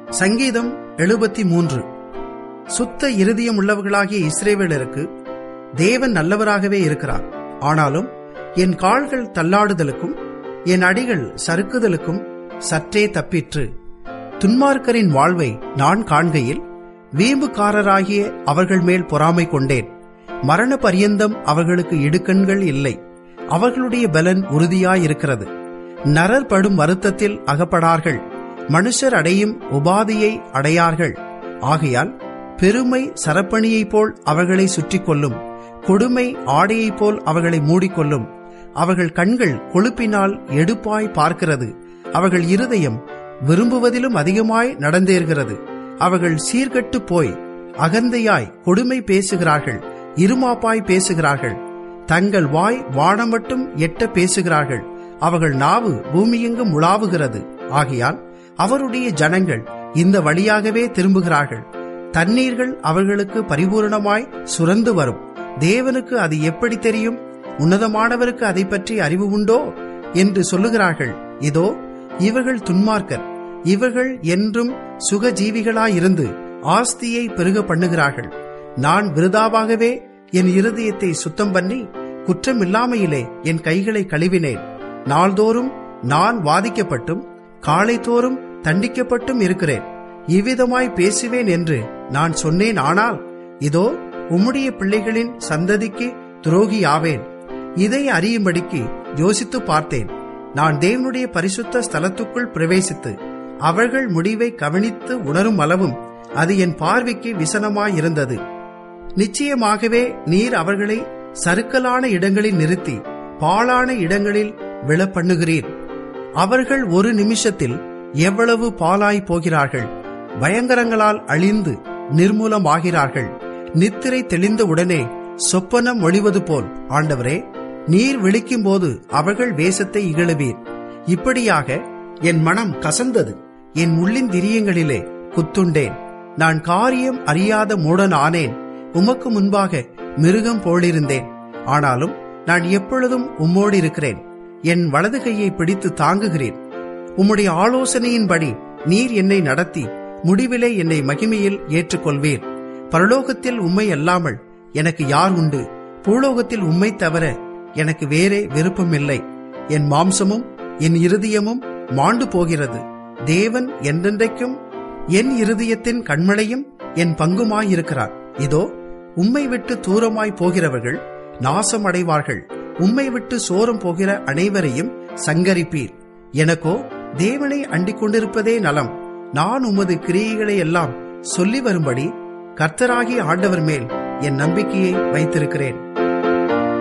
சங்கீதம் எழுபத்தி மூன்று சுத்த இருதயம் உள்ளவர்களாகிய இஸ்ரேவேலருக்கு தேவன் நல்லவராகவே இருக்கிறார் ஆனாலும் என் கால்கள் தள்ளாடுதலுக்கும் என் அடிகள் சறுக்குதலுக்கும் சற்றே தப்பிற்று துன்மார்க்கரின் வாழ்வை நான் காண்கையில் வீம்புக்காரராகிய அவர்கள் மேல் பொறாமை கொண்டேன் மரண பரியந்தம் அவர்களுக்கு இடுக்கண்கள் இல்லை அவர்களுடைய பலன் உறுதியாயிருக்கிறது நரர் படும் வருத்தத்தில் அகப்படார்கள் மனுஷர் அடையும் உபாதியை அடையார்கள் ஆகையால் பெருமை சரப்பணியைப் போல் அவர்களை சுற்றி கொள்ளும் கொடுமை ஆடையைப் போல் அவர்களை மூடிக்கொள்ளும் அவர்கள் கண்கள் கொழுப்பினால் எடுப்பாய் பார்க்கிறது அவர்கள் இருதயம் விரும்புவதிலும் அதிகமாய் நடந்தேறுகிறது அவர்கள் சீர்கெட்டு போய் அகந்தையாய் கொடுமை பேசுகிறார்கள் இருமாப்பாய் பேசுகிறார்கள் தங்கள் வாய் வானம் மட்டும் எட்ட பேசுகிறார்கள் அவர்கள் நாவு பூமியெங்கும் உலாவுகிறது ஆகையால் அவருடைய ஜனங்கள் இந்த வழியாகவே திரும்புகிறார்கள் தண்ணீர்கள் அவர்களுக்கு பரிபூரணமாய் சுரந்து வரும் தேவனுக்கு அது எப்படி தெரியும் உன்னதமானவருக்கு அதை பற்றி அறிவு உண்டோ என்று சொல்லுகிறார்கள் இதோ இவர்கள் துன்மார்க்கர் இவர்கள் என்றும் சுகஜீவிகளாயிருந்து ஆஸ்தியை பெருக பண்ணுகிறார்கள் நான் விருதாவாகவே என் இருதயத்தை சுத்தம் பண்ணி குற்றமில்லாமையிலே என் கைகளை கழுவினேன் நாள்தோறும் நான் வாதிக்கப்பட்டும் காலைதோறும் தண்டிக்கப்பட்டும் இருக்கிறேன் இவ்விதமாய் பேசுவேன் என்று நான் சொன்னேன் ஆனால் இதோ உம்முடைய பிள்ளைகளின் சந்ததிக்கு துரோகியாவேன் இதை அறியும்படிக்கு யோசித்து பார்த்தேன் நான் தேவனுடைய பரிசுத்த ஸ்தலத்துக்குள் பிரவேசித்து அவர்கள் முடிவை கவனித்து உணரும் அளவும் அது என் பார்வைக்கு விசனமாயிருந்தது நிச்சயமாகவே நீர் அவர்களை சறுக்கலான இடங்களில் நிறுத்தி பாழான இடங்களில் விழப்பண்ணுகிறீர் அவர்கள் ஒரு நிமிஷத்தில் எவ்வளவு பாலாய் போகிறார்கள் பயங்கரங்களால் அழிந்து நிர்மூலமாகிறார்கள் நித்திரை தெளிந்த உடனே சொப்பனம் ஒளிவது போல் ஆண்டவரே நீர் விழிக்கும் போது அவர்கள் வேஷத்தை இகழுவீர் இப்படியாக என் மனம் கசந்தது என் உள்ளின் திரியங்களிலே குத்துண்டேன் நான் காரியம் அறியாத மூடன் ஆனேன் உமக்கு முன்பாக மிருகம் போலிருந்தேன் ஆனாலும் நான் எப்பொழுதும் உம்மோடு இருக்கிறேன் என் வலது கையை பிடித்து தாங்குகிறேன் உம்முடைய ஆலோசனையின்படி நீர் என்னை நடத்தி முடிவிலே என்னை மகிமையில் ஏற்றுக்கொள்வீர் பரலோகத்தில் உம்மை அல்லாமல் எனக்கு யார் உண்டு பூலோகத்தில் உம்மை தவிர எனக்கு வேறே விருப்பமில்லை என் மாம்சமும் என் இருதயமும் மாண்டு போகிறது தேவன் என்றென்றைக்கும் என் இருதயத்தின் கண்மலையும் என் பங்குமாயிருக்கிறார் இதோ உம்மை விட்டு தூரமாய் போகிறவர்கள் நாசம் அடைவார்கள் உம்மை விட்டு சோரம் போகிற அனைவரையும் சங்கரிப்பீர் எனக்கோ தேவனை அண்டிக் கொண்டிருப்பதே நலம் நான் உமது கிரியைகளை எல்லாம் சொல்லி வரும்படி கர்த்தராகி ஆண்டவர் மேல் என் நம்பிக்கையை வைத்திருக்கிறேன்